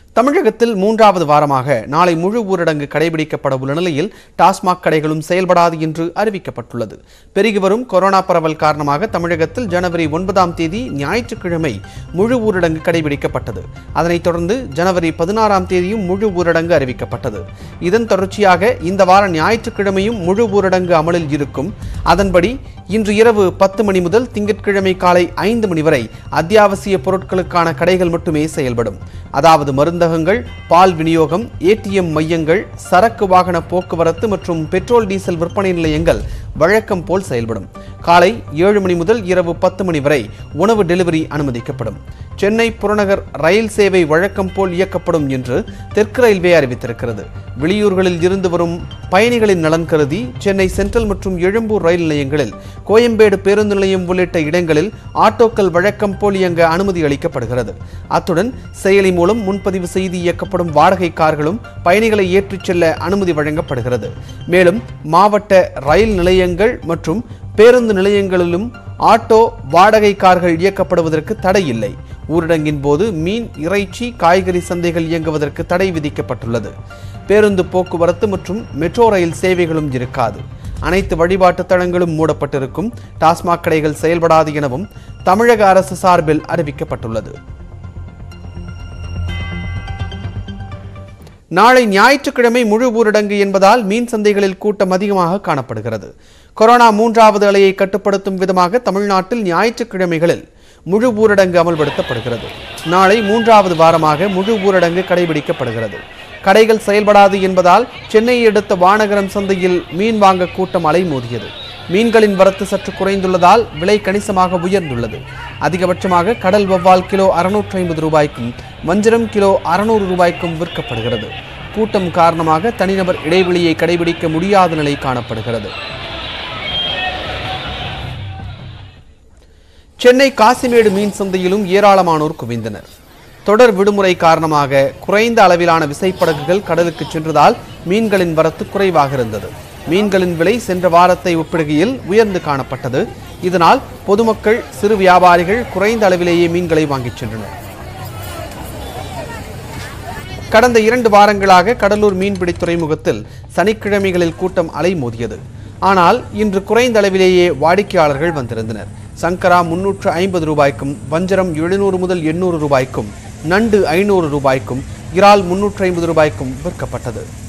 தமிழகத்தில் மூன்றாவது வாரமாக நாளை முழு ஊரடங்கு கடைபிடிக்கப்பட உள்ள நிலையில் டாஸ்மாக் கடைகளும் செயல்படாது என்று அறிவிக்கப்பட்டுள்ளது பெருகி வரும் கொரோனா பரவல் காரணமாக தமிழகத்தில் ஜனவரி ஒன்பதாம் தேதி ஞாயிற்றுக்கிழமை முழு ஊரடங்கு கடைபிடிக்கப்பட்டது அதனைத் தொடர்ந்து ஜனவரி பதினாறாம் தேதியும் முழு ஊரடங்கு அறிவிக்கப்பட்டது இதன் தொடர்ச்சியாக இந்த வார ஞாயிற்றுக்கிழமையும் முழு ஊரடங்கு அமலில் இருக்கும் அதன்படி இன்று இரவு பத்து மணி முதல் திங்கட்கிழமை காலை ஐந்து மணி வரை அத்தியாவசிய பொருட்களுக்கான கடைகள் மட்டுமே செயல்படும் அதாவது மருந்தகங்கள் பால் விநியோகம் ஏடிஎம் மையங்கள் சரக்கு வாகன போக்குவரத்து மற்றும் பெட்ரோல் டீசல் விற்பனை நிலையங்கள் வழக்கம் போல் செயல்படும் காலை ஏழு மணி முதல் இரவு பத்து மணி வரை உணவு டெலிவரி அனுமதிக்கப்படும் சென்னை புறநகர் ரயில் சேவை வழக்கம் போல் இயக்கப்படும் என்று தெற்கு ரயில்வே அறிவித்திருக்கிறது வெளியூர்களில் இருந்து வரும் பயணிகளின் நலன் கருதி சென்னை சென்ட்ரல் மற்றும் எழும்பூர் ரயில் நிலையங்களில் கோயம்பேடு பேருந்து நிலையம் உள்ளிட்ட இடங்களில் ஆட்டோக்கள் வழக்கம் போல் இயங்க அனுமதி அளிக்கப்படுகிறது அத்துடன் செயலி மூலம் முன்பதிவு செய்து இயக்கப்படும் வாடகை கார்களும் பயணிகளை ஏற்றிச் செல்ல அனுமதி வழங்கப்படுகிறது மேலும் மாவட்ட ரயில் நிலையங்கள் மற்றும் பேருந்து நிலையங்களிலும் ஆட்டோ வாடகை கார்கள் இயக்கப்படுவதற்கு தடை இல்லை ஊரடங்கின் போது மீன் இறைச்சி காய்கறி சந்தைகள் இயங்குவதற்கு தடை விதிக்கப்பட்டுள்ளது பேருந்து போக்குவரத்து மற்றும் மெட்ரோ ரயில் சேவைகளும் இருக்காது அனைத்து வழிபாட்டு தளங்களும் மூடப்பட்டிருக்கும் டாஸ்மாக் கடைகள் செயல்படாது எனவும் தமிழக அரசு சார்பில் அறிவிக்கப்பட்டுள்ளது நாளை ஞாயிற்றுக்கிழமை முழு ஊரடங்கு என்பதால் மீன் சந்தைகளில் கூட்டம் அதிகமாக காணப்படுகிறது கொரோனா மூன்றாவது அலையை கட்டுப்படுத்தும் விதமாக தமிழ்நாட்டில் ஞாயிற்றுக்கிழமைகளில் முழு ஊரடங்கு அமல்படுத்தப்படுகிறது நாளை மூன்றாவது வாரமாக முழு ஊரடங்கு கடைபிடிக்கப்படுகிறது கடைகள் செயல்படாது என்பதால் சென்னையை அடுத்த வானகரம் சந்தையில் மீன் வாங்க கூட்டம் அலைமோதியது மீன்களின் வரத்து சற்று குறைந்துள்ளதால் விலை கணிசமாக உயர்ந்துள்ளது அதிகபட்சமாக கடல் வவ்வால் கிலோ அறுநூற்றி ஐம்பது ரூபாய்க்கும் வஞ்சரம் கிலோ அறுநூறு ரூபாய்க்கும் விற்கப்படுகிறது கூட்டம் காரணமாக தனிநபர் இடைவெளியை கடைபிடிக்க முடியாத நிலை காணப்படுகிறது சென்னை காசிமேடு மீன் சந்தையிலும் ஏராளமானோர் குவிந்தனர் தொடர் விடுமுறை காரணமாக குறைந்த அளவிலான விசைப்படகுகள் கடலுக்கு சென்றதால் மீன்களின் வரத்து குறைவாக இருந்தது மீன்களின் விலை சென்ற வாரத்தை ஒப்பிடுகையில் உயர்ந்து காணப்பட்டது இதனால் பொதுமக்கள் சிறு வியாபாரிகள் குறைந்த அளவிலேயே மீன்களை வாங்கிச் சென்றனர் கடந்த இரண்டு வாரங்களாக கடலூர் மீன்பிடி துறைமுகத்தில் சனிக்கிழமைகளில் கூட்டம் அலைமோதியது ஆனால் இன்று குறைந்த அளவிலேயே வாடிக்கையாளர்கள் வந்திருந்தனர் சங்கரா முன்னூற்று ஐம்பது ரூபாய்க்கும் வஞ்சரம் எழுநூறு முதல் எண்ணூறு ரூபாய்க்கும் நண்டு ஐநூறு ரூபாய்க்கும் இறால் முன்னூற்று ஐம்பது ரூபாய்க்கும் விற்கப்பட்டது